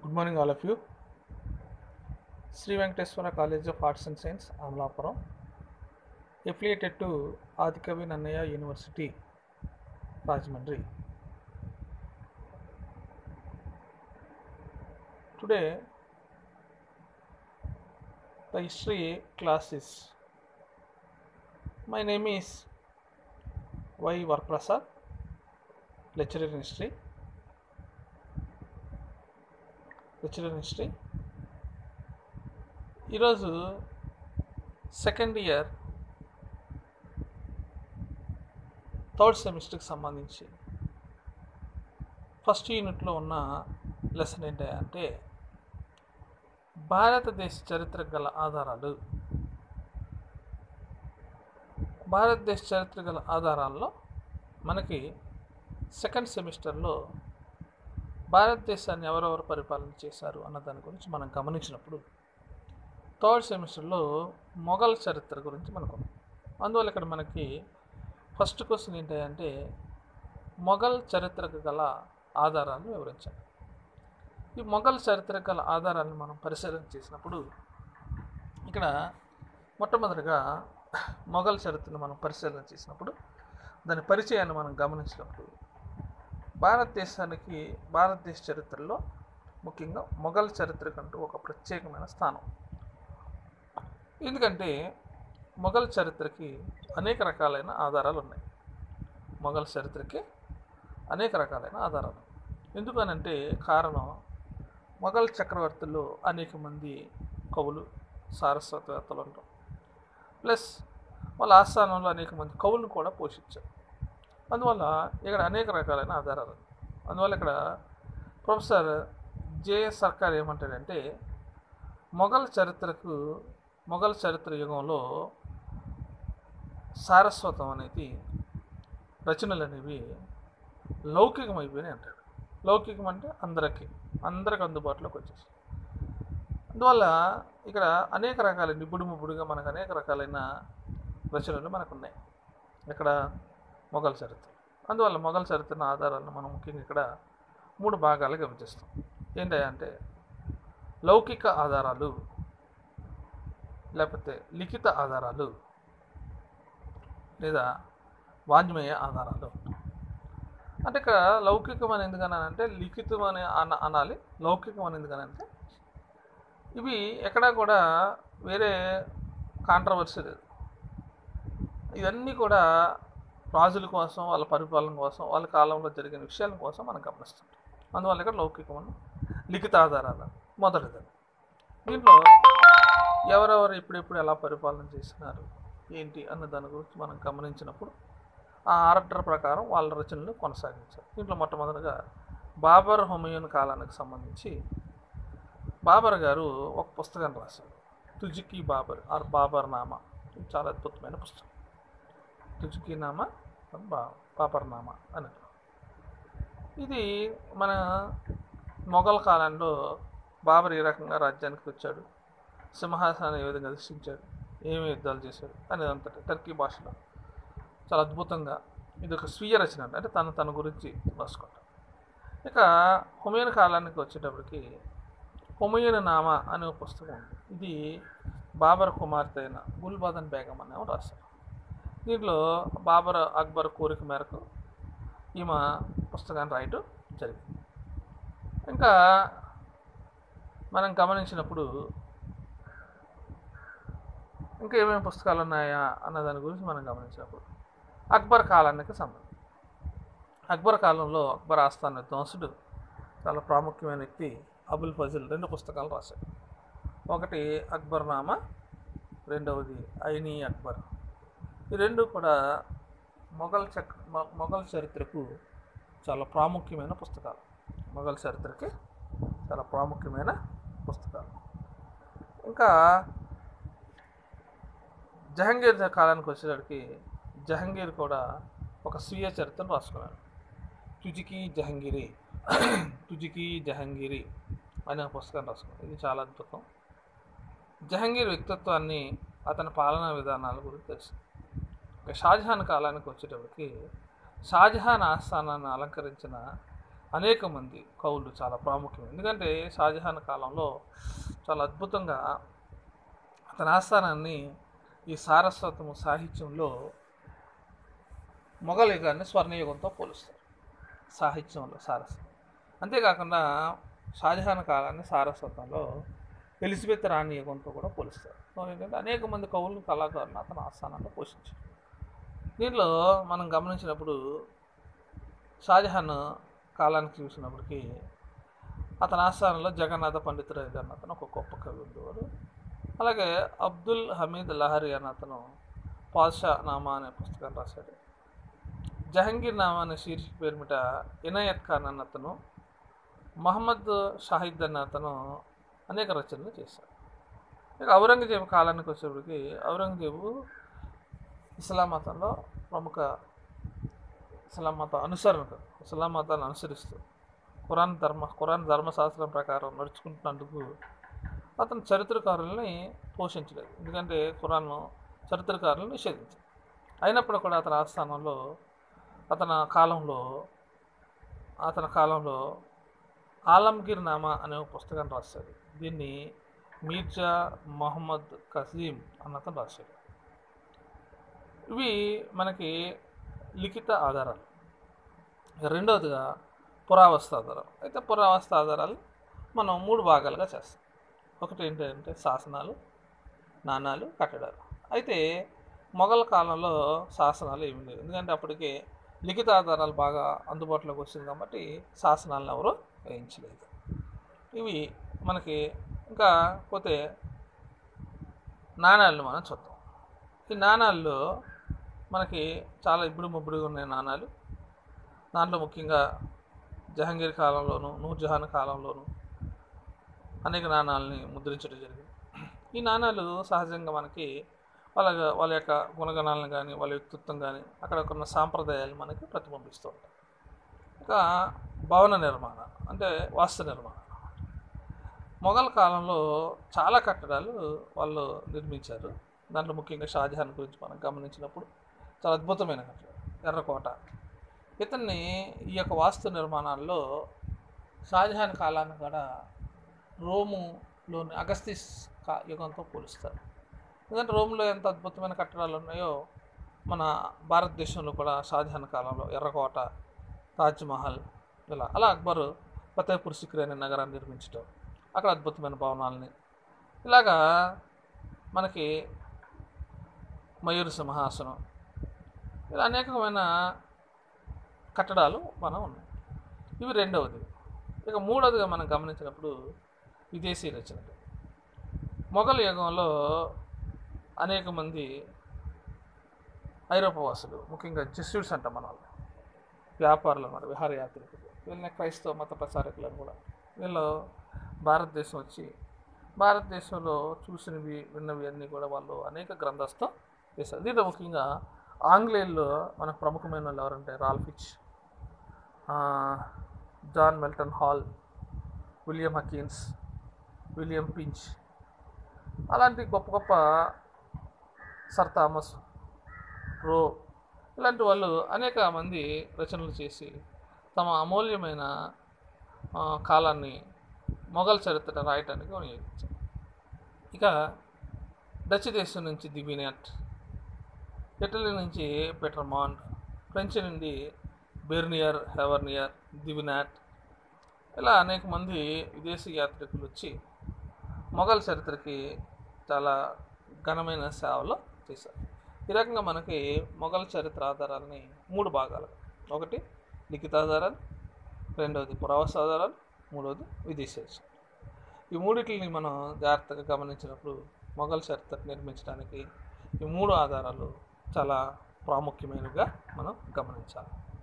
Good morning all of you Sri Venkateswara college of arts and science Amalapuram affiliated to Adikavi Nannaya university Rajahmundry today the history class is my name is y varprasad lecturer in history lecturer in history ఈరోజు second year third సెమిస్టర్కి సంబంధించి first యూనిట్లో ఉన్న lesson ఏంటంటే భారతదేశ చరిత్ర గల ఆధారాలు భారతదేశ చరిత్ర గల ఆధారాల్లో మనకి సెకండ్ సెమిస్టర్లో భారతదేశాన్ని ఎవరెవరు పరిపాలన చేశారు అన్న దాని గురించి మనం గమనించినప్పుడు థర్డ్ సెమిస్టర్లో మొఘల్ చరిత్ర గురించి మనకు అందువల్ల ఇక్కడ మనకి ఫస్ట్ క్వశ్చన్ ఏంటంటే మొఘల్ చరిత్రకు గల ఆధారాలను వివరించాలి ఈ మొఘల్ చరిత్ర గల ఆధారాలను మనం పరిశీలన చేసినప్పుడు ఇక్కడ మొట్టమొదటిగా మొఘల్ చరిత్రను మనం పరిశీలన చేసినప్పుడు దాని పరిచయాన్ని మనం గమనించినప్పుడు భారతదేశానికి భారతదేశ చరిత్రలో ముఖ్యంగా మొఘల్ చరిత్రకంటూ ఒక ప్రత్యేకమైన స్థానం ఎందుకంటే మొఘల్ చరిత్రకి అనేక రకాలైన ఆధారాలు ఉన్నాయి మొఘల్ చరిత్రకి అనేక రకాలైన ఆధారాలు ఎందుకనంటే కారణం మొఘల్ చక్రవర్తుల్లో అనేక మంది కవులు సారస్వతవేత్తలు ఉంటారు ప్లస్ వాళ్ళ ఆస్థానంలో అనేక మంది కవులను కూడా పోషించారు అందువల్ల ఇక్కడ అనేక రకాలైన ఆధారాలు అందువల్ల ఇక్కడ ప్రొఫెసర్ జేఎస్ సర్కార్ ఏమంటాడంటే మొఘల్ చరిత్రకు మొఘల్ చరిత్ర యుగంలో సారస్వతం అనేది రచనలు అనేవి లౌకికమైపోయినాయి అంటాడు లౌకికం అంటే అందరికీ అందరికి అందుబాటులోకి వచ్చేసి అందువల్ల ఇక్కడ అనేక రకాల నిపుడు ముపుడుగా మనకు అనేక రకాలైన రచనలు మనకు ఉన్నాయి ఇక్కడ మొఘల్ చరిత్ర అందువల్ల మొఘల్ చరిత్ర ఆధారాలను మనం ముఖ్యంగా ఇక్కడ మూడు భాగాలుగా విభజిస్తాం ఏంటంటే లౌకిక ఆధారాలు లేకపోతే లిఖిత ఆధారాలు లేదా వాజ్మేయ ఆధారాలు అంటే ఇక్కడ లౌకికం అని ఎందుకనంటే లిఖితం అని అన అనాలి లౌకికం అని ఎందుకనంటే ఇవి ఎక్కడా కూడా వేరే కాంట్రవర్సీ లేదు ఇవన్నీ కూడా రాజుల కోసం వాళ్ళ పరిపాలన కోసం వాళ్ళ కాలంలో జరిగిన విషయాల కోసం మనం గమనిస్తుంటాం అందువల్ల ఇక్కడ లౌకికం అని లిఖిత ఆధారాలు మొదటిది దీంట్లో ఎవరెవరు ఎప్పుడెప్పుడు ఎలా పరిపాలన చేసినారు ఏంటి అన్న దాని గురించి మనం గమనించినప్పుడు ఆ ఆర్డర్ ప్రకారం వాళ్ళ రచనలు కొనసాగించారు దీంట్లో మొట్టమొదటిగా బాబర్ హుమయూన్ కాలానికి సంబంధించి బాబర్ గారు ఒక పుస్తకాన్ని రాశారు తుజికి బాబర్ ఆర్ బాబర్ నామా ఇది చాలా అద్భుతమైన పుస్తకం తుజికి నామా బా బాబర్ నామా అని ఇది మన మొఘల్ కాలంలో బాబర్ ఏ రకంగా రాజ్యానికి వచ్చాడు సింహాసనాన్ని ఏ విధంగా దర్శించాడు ఏమి యుద్ధాలు చేశాడు అనేది అంతటి టర్కీ భాషలో చాలా అద్భుతంగా ఇది ఒక స్వీయ రచన అంటే తను తన గురించి రాసుకుంటాం ఇక హుమయూన్ కాలానికి వచ్చేటప్పటికి హుమయూన్ నామా అనే ఒక పుస్తకం ఉంది ఇది బాబర్ కుమార్తె అయిన గుల్బాదన్ బేగం అనే రాశారు దీంట్లో బాబర్ అక్బర్ కోరిక మేరకు ఈమె పుస్తకాన్ని రాయటం జరిగింది ఇంకా మనం గమనించినప్పుడు ఇంకా ఏమేమి పుస్తకాలు ఉన్నాయా అన్న దాని గురించి మనం గమనించినప్పుడు అక్బర్ కాలానికి సంబంధించి అక్బర్ కాలంలో అక్బర్ ఆస్థాన విద్వాంసుడు చాలా ప్రాముఖ్యమైన వ్యక్తి అబుల్ ఫజిల్ రెండు పుస్తకాలు రాశాడు ఒకటి అక్బర్ నామా రెండవది ఐనీ అక్బర్ ఈ రెండు కూడా మొఘల్ చక్ మొఘల్ చరిత్రకు చాలా ప్రాముఖ్యమైన పుస్తకాలు మొఘల్ చరిత్రకి చాలా ప్రాముఖ్యమైన పుస్తకాలు ఇంకా జహంగీర్ కాలానికి వచ్చేసరికి జహంగీర్ కూడా ఒక స్వీయ చరిత్రను రాసుకున్నాడు తుజికి జహంగీరి తుజికి జహంగీరి అనే పుస్తకాన్ని రాసుకున్నాడు ఇది చాలా అద్భుతం జహంగీర్ వ్యక్తిత్వాన్ని అతని పాలనా విధానాల గురించి తెలుసు ఇక షాజహాన్ కాలానికి వచ్చేటప్పటికి షాజహాన్ ఆస్థానాన్ని అలంకరించిన అనేక మంది కవులు చాలా ప్రాముఖ్యం ఎందుకంటే షాజహాన్ కాలంలో చాలా అద్భుతంగా అతని ఆస్థానాన్ని ఈ సారస్వతము సాహిత్యంలో మొఘల్ యుగాన్ని స్వర్ణయుగంతో పోలుస్తారు సాహిత్యంలో సారస్వతం అంతేకాకుండా షాజహాన్ కాలాన్ని సారస్వతంలో ఎలిజబెత్ రాణి యుగంతో కూడా పోలుస్తారు సో ఏంటంటే అనేక మంది కవులు కళాకారులు అతని ఆస్థానంలో పోషించారు దీంట్లో మనం గమనించినప్పుడు షాజహాన్ కాలానికి చూసినప్పటికీ అతని ఆస్థానంలో జగన్నాథ పండితురాయ్ గారు అతను ఒక గొప్ప కవి ఉండేవాడు అలాగే అబ్దుల్ హమీద్ లహరి అని అతను పాద్షా నామా అనే పుస్తకాన్ని రాశాడు జహంగీర్ నామా అనే శీర్షిక పేరు మీద ఇనాయత్ ఖాన్ అన్న అతను మహమ్మద్ షాహిద్ అన్న అతను అనేక రచనలు చేశాడు ఇక ఔరంగజేబు కాలానికి వచ్చేప్పటికి ఔరంగజేబు ఇస్లాం మతంలో ప్రముఖ ఇస్లాం మత అనుసరణకు ఇస్లాం మతాన్ని అనుసరిస్తూ ఖురాన్ ధర్మ ఖురాన్ ధర్మశాస్త్రం ప్రకారం నడుచుకుంటున్నందుకు అతను చరిత్రకారుల్ని పోషించలేదు ఎందుకంటే ఖురాన్ చరిత్రకారులను నిషేధించాడు అయినప్పుడు కూడా అతని ఆస్థానంలో అతని కాలంలో అతని కాలంలో ఆలంగీర్ నామా అనే ఒక పుస్తకాన్ని రాశాడు దీన్ని మీర్జా మొహమ్మద్ కసీం అన్న అతను రాశాడు ఇవి మనకి లిఖిత ఆధారాలు రెండవదిగా పురావస్తు ఆధారాలు అయితే పురావస్తు ఆధారాలు మనం మూడు భాగాలుగా చేస్తాం ఒకటి ఏంటంటే శాసనాలు నాణాలు కట్టడాలు అయితే మొఘల్ కాలంలో శాసనాలు ఏమి లేవు ఎందుకంటే అప్పటికే లిఖిత ఆధారాలు బాగా అందుబాటులోకి వచ్చింది కాబట్టి శాసనాలను ఎవరు వేయించలేదు ఇవి మనకి ఇంకా పోతే నాణాలను మనం చూద్దాం ఈ నాణాల్లో మనకి చాలా ఇప్పుడు ముబ్బడిగా ఉన్నాయి నాణాలు దాంట్లో ముఖ్యంగా జహంగీర్ కాలంలోను నూర్జహాన్ కాలంలోను అనేక నాణాలని ముద్రించడం జరిగింది ఈ నాణాలు సహజంగా మనకి వాళ్ళ వాళ్ళ యొక్క గుణగణాలను కానీ వాళ్ళ వ్యక్తిత్వం కానీ అక్కడ ఉన్న సాంప్రదాయాలు మనకి ప్రతిబింబిస్తూ ఉంటాయి ఇంకా భవన నిర్మాణం అంటే వాస్తు నిర్మాణం మొఘల్ కాలంలో చాలా కట్టడాలు వాళ్ళు నిర్మించారు దాంట్లో ముఖ్యంగా షాజహాన్ గురించి మనం గమనించినప్పుడు చాలా అద్భుతమైన కట్టడం ఎర్రకోట ఇతన్ని ఈ యొక్క వాస్తు నిర్మాణాల్లో షాజహాన్ కాలాన్ని కూడా రోములోని అగస్తిస్ కా- యుగంతో పోలుస్తారు ఎందుకంటే రోమ్లో ఎంత అద్భుతమైన కట్టడాలు ఉన్నాయో మన భారతదేశంలో కూడా షాజహాన్ కాలంలో ఎర్రకోట తాజ్మహల్ ఇలా అలా అక్బర్ ఫతేపూర్ సిక్రీ అనే నగరాన్ని నిర్మించడం అక్కడ అద్భుతమైన భవనాలని ఇలాగా మనకి మయూర సింహాసనం ఇలా అనేకమైన కట్టడాలు మనం ఉన్నాయి ఇవి రెండవది ఇక మూడవదిగా మనం గమనించినప్పుడు విదేశీ రచనలు మొఘల్ యుగంలో అనేక మంది ఐరోపా వాసులు ముఖ్యంగా జెస్యూట్స్ అంటాం మన వాళ్ళు వ్యాపారులు అన్నమాట విహారయాత్రికులు వీళ్ళని క్రైస్తవ మత ప్రచారకులను కూడా వీళ్ళు భారతదేశం వచ్చి భారతదేశంలో చూసినవి విన్నవి అన్నీ కూడా వాళ్ళు అనేక గ్రంథస్థం చేశారు దీంట్లో ముఖ్యంగా ఆంగ్లేయుల్లో మనకు ప్రముఖమైన వాళ్ళు ఎవరంటే రాల్ఫిచ్ ఆ, John Mildenhall William Hawkins William Finch అలాంటి గొప్ప గొప్ప సర్ థామస్ రో ఇలాంటి వాళ్ళు అనేక మంది రచనలు చేసి తమ అమూల్యమైన ఆ, కాలాన్ని మొఘల్ చరిత్ర రాయటానికి వినియోగించారు ఇక డచ్ దేశం నుంచి దిబినెట్ ఇటలీ నుంచి పీటర్ మాండ్ ఫ్రెంచ్ నుండి బెర్నియర్ హెవర్నియర్ దివినాట్ ఇలా అనేక మంది విదేశీ యాత్రికులు వచ్చి మొఘల్ చరిత్రకి చాలా ఘనమైన సేవలు చేశారు ఈ రకంగా మనకి మొఘల్ చరిత్ర ఆధారాలని మూడు భాగాలు ఒకటి లిఖిత ఆధారాలు రెండవది పురావస్తు ఆధారాలు మూడవది విదేశీ రచనలు. ఈ మూడిటిని మనం జాగ్రత్తగా గమనించినప్పుడు మొఘల్ చరిత్ర నిర్మించడానికి ఈ మూడు ఆధారాలు చాలా ప్రాముఖ్యమైనవిగా మనం గమనించాలి